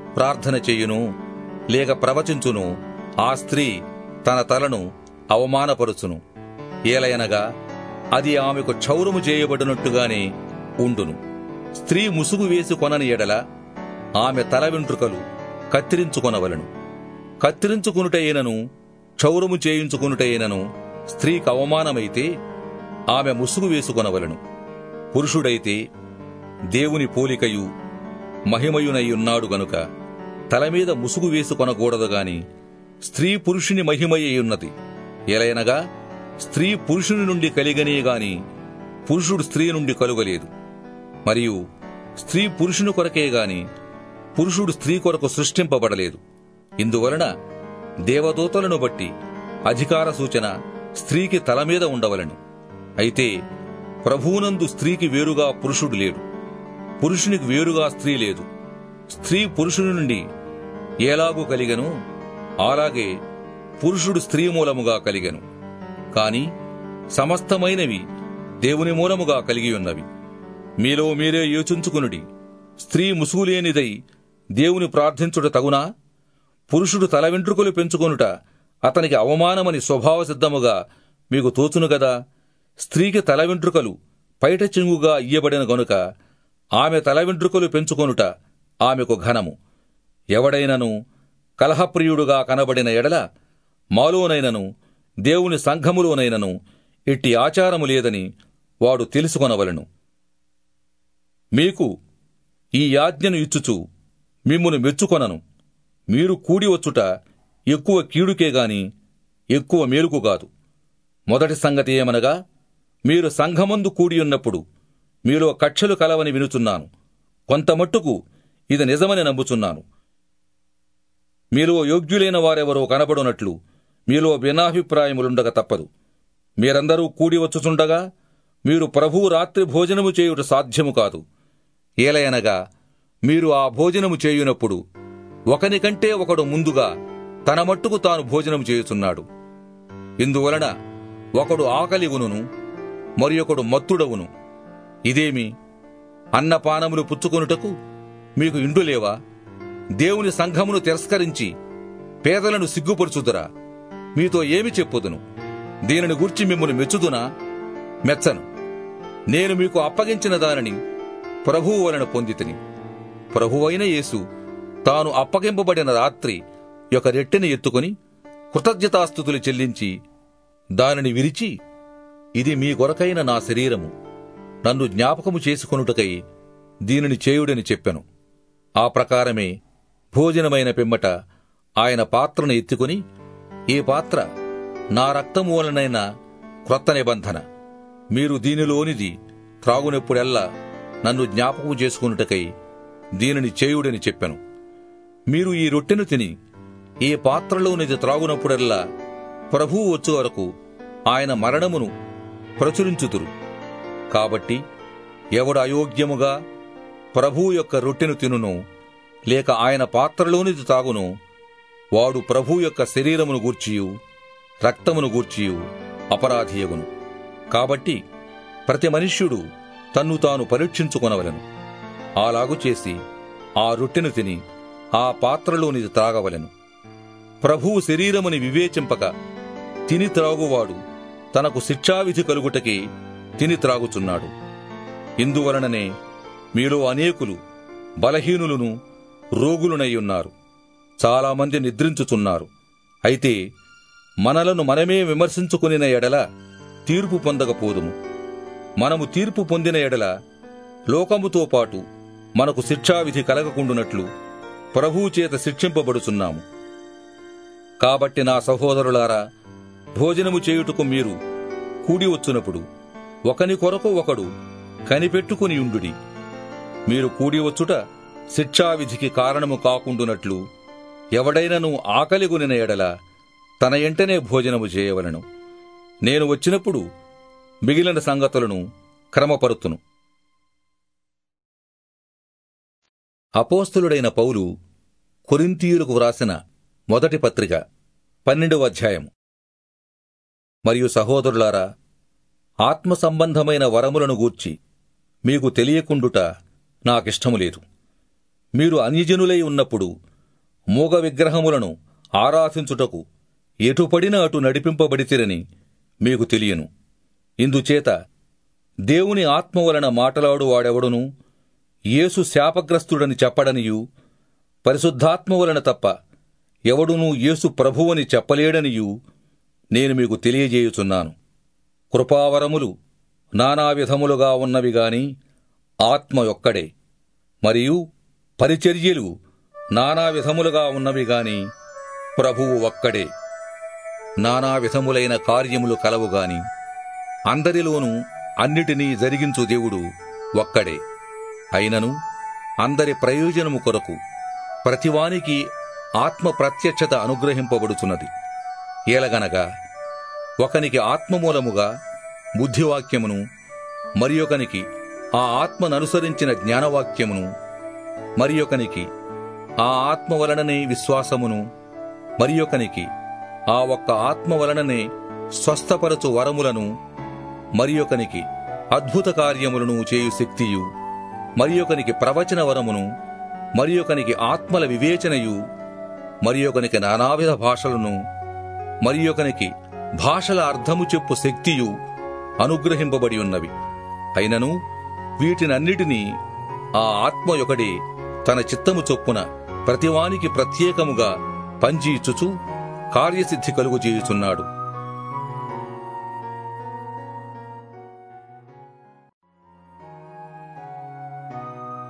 ప్రార్థన చెయ్యును లేక ప్రవచించును ఆ స్త్రీ తన తలను అవమానపరుచును ఏలయనగా అది ఆమెకు క్షౌరము చేయబడినట్టుగానే ఉండును స్త్రీ ముసుగు వేసి కొనని ఎడల ఆమె తల వెంట్రుకలు కత్తిరించుకొనవలను కత్తిరించుకునుటైనను క్షౌరము చేయించుకునుటైనను స్త్రీకి అవమానమైతే ఆమె ముసుగు వేసుకొనవలను పురుషుడైతే దేవుని పోలికయు మహిమయునయ్యున్నాడు గనుక తలమీద ముసుగు వేసుకొనకూడదు గాని స్త్రీ పురుషుని మహిమయ్యున్నది ఎలయనగా స్త్రీ పురుషుని నుండి కలిగనే గాని పురుషుడు స్త్రీ నుండి కలుగలేదు మరియు స్త్రీ పురుషుని కొరకే గాని పురుషుడు స్త్రీ కొరకు సృష్టింపబడలేదు ఇందువలన దేవదూతలను బట్టి అధికార సూచన స్త్రీకి తల మీద ఉండవలను అయితే ప్రభువునందు స్త్రీకి వేరుగా పురుషుడు లేడు పురుషునికి వేరుగా స్త్రీ లేదు స్త్రీ పురుషుని నుండి ఎలాగూ కలిగను అలాగే పురుషుడు స్త్రీ మూలముగా కలిగెను కాని సమస్తమైనవి దేవుని మూలముగా కలిగి ఉన్నవి మీలో మీరే యోచించుకునుడి స్త్రీ ముసుగులేనిదై దేవుని ప్రార్థించుట తగునా పురుషుడు తల వెంట్రుకలు పెంచుకొనుట అతనికి అవమానమని స్వభావ సిద్ధముగా మీకు తోచును గదా స్త్రీకి తల వెంట్రుకలు పైట చెంగుగా ఇయ్యబడిన గనుక ఆమె తల వెంట్రుకలు పెంచుకొనుట ఆమెకు ఘనము ఎవడైనను కలహప్రియుడుగా కనబడిన ఎడల మాలోనైనను దేవుని సంఘములోనైనను ఇట్టి ఆచారము లేదని వాడు తెలుసుకొనవలను మీకు ఈ యాజ్ఞను ఇచ్చుచు మిమ్మును మెచ్చుకొనను మీరు కూడి వచ్చుట ఎక్కువ కీడుకే గాని ఎక్కువ మేలుకు కాదు మొదటి సంగతి ఏమనగా మీరు సంఘమందు కూడియున్నప్పుడు మీలో కక్షలు కలవని వినుచున్నాను కొంతమట్టుకు ఇది నిజమని నమ్ముచున్నాను మీలో యోగ్యులైన వారెవరో కనబడునట్లు మీలో భిన్నాభిప్రాయములుండక తప్పదు మీరందరూ కూడి వచ్చుచుండగా మీరు ప్రభువు రాత్రి భోజనము చేయుట సాధ్యము కాదు ఏలయనగా మీరు ఆ భోజనము చేయునప్పుడు ఒకనికంటే ఒకడు ముందుగా తన మట్టుకు తాను భోజనం చేయుచున్నాడు ఇందువలన ఒకడు ఆకలిగును మరి ఒకడు మత్తుడవును ఇదేమి అన్నపానములు పుచ్చుకొనుటకు మీకు ఇండులేవా దేవుని సంఘమును తిరస్కరించి పేదలను సిగ్గుపరుచుదురా మీతో ఏమి చెప్పుదును దీనిని గూర్చి మిమ్మల్ని మెచ్చుదునా మెచ్చను నేను మీకు అప్పగించిన దానిని ప్రభువు వలన పొందితిని ప్రభువైన యేసు తాను అప్పగింపబడిన రాత్రి యొక్క రెట్టెని ఎత్తుకుని కృతజ్ఞతాస్థుతులు చెల్లించి దానిని విరిచి ఇది మీ కొరకైన నా శరీరము నన్ను జ్ఞాపకము చేసుకొనుటకై దీనిని చేయుడని చెప్పెను ఆ ప్రకారమే భోజనమైన పిమ్మట ఆయన పాత్రను ఎత్తుకుని ఈ పాత్ర నా రక్తము వలనైన క్రొత్త నిబంధన మీరు దీనిలోనిది త్రాగునెప్పుడెల్లా నన్ను జ్ఞాపకం చేసుకున్నటకై దీనిని చేయుడని చెప్పెను మీరు ఈ రొట్టెను తిని ఈ పాత్రలోనిది త్రాగునప్పుడెల్లా ప్రభువు వచ్చు వరకు ఆయన మరణమును ప్రచురించుతురు కాబట్టి ఎవడు అయోగ్యముగా ప్రభువు యొక్క రొట్టెను తినును లేక ఆయన పాత్రలోనిది తాగును వాడు ప్రభువు యొక్క శరీరమును గూర్చియు రక్తమును గూర్చియు అపరాధియగును కాబట్టి ప్రతి మనుష్యుడు తన్ను తాను పరీక్షించుకొనవలెను అలాగు చేసి ఆ రొట్టెను తిని ఆ పాత్రలోనిది త్రాగవలెను ప్రభువు శరీరముని వివేచింపక తిని త్రాగువాడు తనకు శిక్షావిధి కలుగుటకి తిని త్రాగుచున్నాడు ఇందువలననే మీలో అనేకులు బలహీనులను రోగులునై ఉన్నారు చాలామంది నిద్రించుచున్నారు అయితే మనలను మనమే విమర్శించుకునిన ఎడల తీర్పు పొందకపోదుము మనము తీర్పు పొందిన ఎడల లోకముతో పాటు మనకు శిక్షావిధి కలగకుండునట్లు ప్రభువు చేత శిక్షింపబడుచున్నాము కాబట్టి నా సహోదరులారా భోజనము చేయుటకు మీరు కూడి వచ్చునప్పుడు ఒకని కొరకు ఒకడు కనిపెట్టుకుని ఉండుడి మీరు కూడి వచ్చుట శిక్షావిధికి కారణము కాకుండునట్లు ఎవడైనను ఆకలిగొనిన ఎడల తన ఎంటనే భోజనము చేయవలను నేను వచ్చినప్పుడు మిగిలిన సంగతులను క్రమపరుతును అపోస్తులుడైన పౌలు కొరింతీయులకు వ్రాసిన మొదటి పత్రిక పన్నెండవ అధ్యాయం మరియు సహోదరులారా ఆత్మ సంబంధమైన వరములను గూర్చి మీకు తెలియకుండుట నాకిష్టము లేదు మీరు అన్యజనులై ఉన్నప్పుడు మూగ విగ్రహములను ఆరాధించుటకు ఎటుపడిన అటు నడిపింపబడితిరని మీకు తెలియను ఇందుచేత దేవుని ఆత్మ వలన మాటలాడు వాడెవడును యేసు శాపగ్రస్తుడని చెప్పడనియు పరిశుద్ధాత్మ వలన తప్ప ఎవడునూ యేసు ప్రభువని చెప్పలేడనియు నేను మీకు తెలియజేయుచున్నాను కృపావరములు నానా విధములుగా ఉన్నవి గాని ఆత్మ ఒక్కడే మరియు పరిచర్యలు నానా విధములుగా ఉన్నవి గాని ప్రభువు ఒక్కడే నానా విధములైన కార్యములు కలవు గాని అందరిలోనూ అన్నిటినీ జరిగించు దేవుడు ఒక్కడే అయినను అందరి ప్రయోజనము కొరకు ప్రతివానికి ఆత్మ ప్రత్యక్షత అనుగ్రహింపబడుచున్నది ఏలగనగా ఒకనికి ఆత్మమూలముగా బుద్ధివాక్యమును మరి ఒకనికి ఆ ఆత్మననుసరించిన జ్ఞానవాక్యమును మరి ఒకనికి ఆ ఆత్మ వలననే విశ్వాసమును మరి ఒకనికి ఆ ఒక్క ఆత్మ వలననే స్వస్థపరచు వరములను మరి ఒకనికి అద్భుత కార్యములను చేయు శక్తియు మరి ఒకనికి ప్రవచన వరమును మరి ఒకనికి ఆత్మల వివేచనయు మరి ఒకనికి నానావిధ భాషలను మరి ఒకనికి భాషల అర్థము చెప్పు శక్తియు అనుగ్రహింపబడి ఉన్నవి అయినను వీటినన్నిటినీ ఆ ఆత్మ ఒకడే తన చిత్తము చొప్పున ప్రతివానికి ప్రత్యేకముగా పంచీచుచు కార్యసిద్ధి కలుగు చేయుచున్నాడు